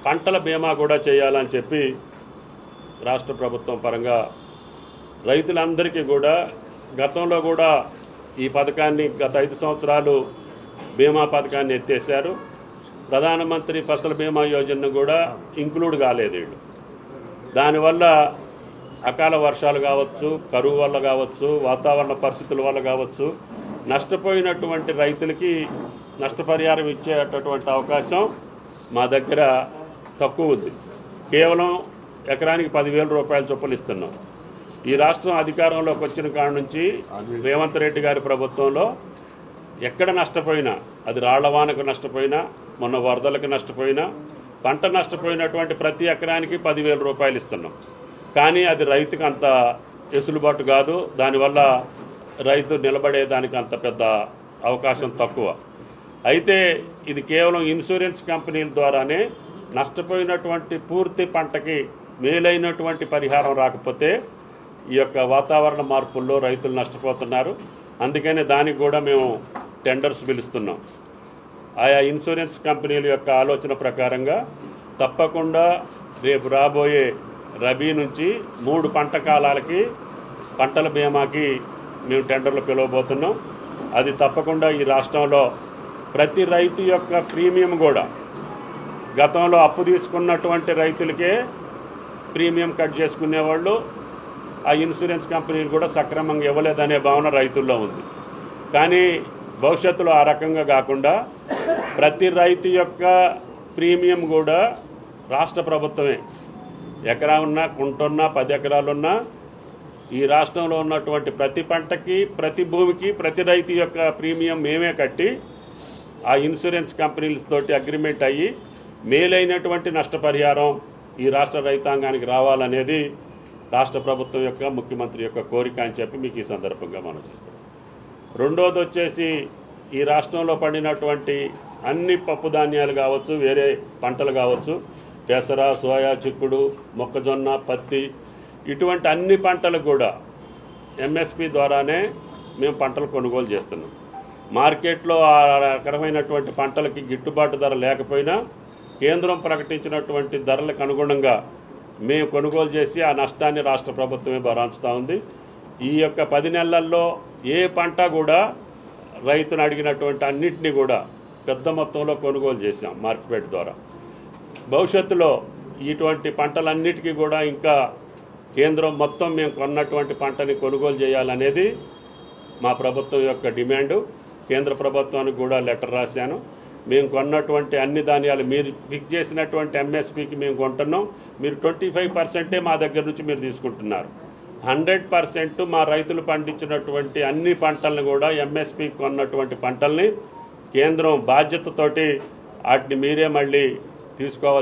పంటల బీమా కూడా చేయాలని చెప్పి రాష్ట్ర ప్రభుత్వం పరంగా రైతులందరికీ కూడా గతంలో కూడా ఈ పథకాన్ని గత ఐదు సంవత్సరాలు బీమా పథకాన్ని ఎత్తేసారు ప్రధానమంత్రి ఫసల్ బీమా యోజనను కూడా ఇంక్లూడ్ కాలేదు వీళ్ళు దానివల్ల అకాల వర్షాలు కావచ్చు కరువు వల్ల కావచ్చు వాతావరణ పరిస్థితుల వల్ల కావచ్చు నష్టపోయినటువంటి రైతులకి నష్టపరిహారం ఇచ్చేటటువంటి అవకాశం మా దగ్గర తక్కువ ఉంది కేవలం ఎకరానికి పదివేల రూపాయల చొప్పులు ఇస్తున్నాం ఈ రాష్ట్రం అధికారంలోకి వచ్చిన కాడ నుంచి రేవంత్ రెడ్డి గారి ప్రభుత్వంలో ఎక్కడ నష్టపోయినా అది రాళ్లవానకు నష్టపోయినా మొన్న వరదలకు నష్టపోయినా పంట నష్టపోయినటువంటి ప్రతి ఎకరానికి పదివేల రూపాయలు ఇస్తున్నాం కానీ అది రైతుకు అంత వెసులుబాటు కాదు దానివల్ల రైతు నిలబడేదానికి అంత పెద్ద అవకాశం తక్కువ అయితే ఇది కేవలం ఇన్సూరెన్స్ కంపెనీల ద్వారానే నష్టపోయినటువంటి పూర్తి పంటకి మేలైనటువంటి పరిహారం రాకపోతే ఈ యొక్క వాతావరణ మార్పుల్లో రైతులు నష్టపోతున్నారు అందుకనే దానికి కూడా మేము టెండర్స్ పిలుస్తున్నాం ఆయా ఇన్సూరెన్స్ కంపెనీల యొక్క ఆలోచన ప్రకారంగా తప్పకుండా రేపు రాబోయే రబీ నుంచి మూడు పంట కాలాలకి పంటల బీమాకి మేము టెండర్లు పిలవబోతున్నాం అది తప్పకుండా ఈ రాష్ట్రంలో ప్రతి రైతు యొక్క ప్రీమియం కూడా గతంలో అప్పు తీసుకున్నటువంటి రైతులకే ప్రీమియం కట్ చేసుకునేవాళ్ళు ఆ ఇన్సూరెన్స్ కంపెనీలు కూడా సక్రమంగా ఇవ్వలేదనే భావన రైతుల్లో ఉంది కానీ భవిష్యత్తులో ఆ రకంగా కాకుండా ప్రతి రైతు యొక్క ప్రీమియం కూడా రాష్ట్ర ప్రభుత్వమే ఎకరా ఉన్నా కుంటున్నా పది ఎకరాలున్నా ఈ రాష్ట్రంలో ఉన్నటువంటి ప్రతి పంటకి ప్రతి భూమికి ప్రతి రైతు యొక్క ప్రీమియం మేమే కట్టి ఆ ఇన్సూరెన్స్ కంపెనీలతోటి అగ్రిమెంట్ అయ్యి మేలైనటువంటి నష్టపరిహారం ఈ రాష్ట్ర రైతాంగానికి రావాలనేది రాష్ట్ర ప్రభుత్వం యొక్క ముఖ్యమంత్రి యొక్క కోరిక అని చెప్పి మీకు ఈ సందర్భంగా మనం చేస్తాం రెండోది వచ్చేసి ఈ రాష్ట్రంలో పండినటువంటి అన్ని పప్పు ధాన్యాలు కావచ్చు వేరే పంటలు కావచ్చు పెసర సోయా చిక్కుడు మొక్కజొన్న పత్తి ఇటువంటి అన్ని పంటలకు కూడా ఎంఎస్పి ద్వారానే మేము పంటలు కొనుగోలు చేస్తున్నాం మార్కెట్లో ఆ రకమైనటువంటి పంటలకి గిట్టుబాటు ధర లేకపోయినా కేంద్రం ప్రకటించినటువంటి ధరలకు అనుగుణంగా మేము కొనుగోలు చేసి ఆ నష్టాన్ని రాష్ట్ర ప్రభుత్వమే భరాంచుతూ ఉంది ఈ యొక్క పది నెలల్లో ఏ పంట కూడా రైతును అడిగినటువంటి అన్నిటినీ కూడా పెద్ద మొత్తంలో కొనుగోలు చేశాం మార్కెట్ ద్వారా భవిష్యత్తులో ఇటువంటి పంటలన్నిటికీ కూడా ఇంకా కేంద్రం మొత్తం మేము కొన్నటువంటి పంటని కొనుగోలు చేయాలనేది మా ప్రభుత్వం యొక్క డిమాండు కేంద్ర ప్రభుత్వానికి కూడా లెటర్ రాశాను మేము కొన్నటువంటి అన్ని ధాన్యాలు మీరు ఫిక్స్ చేసినటువంటి ఎంఎస్పికి మేము కొంటున్నాం మీరు ట్వంటీ ఫైవ్ పర్సెంటే మా దగ్గర నుంచి మీరు తీసుకుంటున్నారు హండ్రెడ్ పర్సెంట్ మా రైతులు పండించినటువంటి అన్ని పంటలను కూడా ఎంఎస్పి కొన్నటువంటి పంటల్ని కేంద్రం బాధ్యతతోటి వాటిని మీరే మళ్ళీ తీసుకోవాల్సి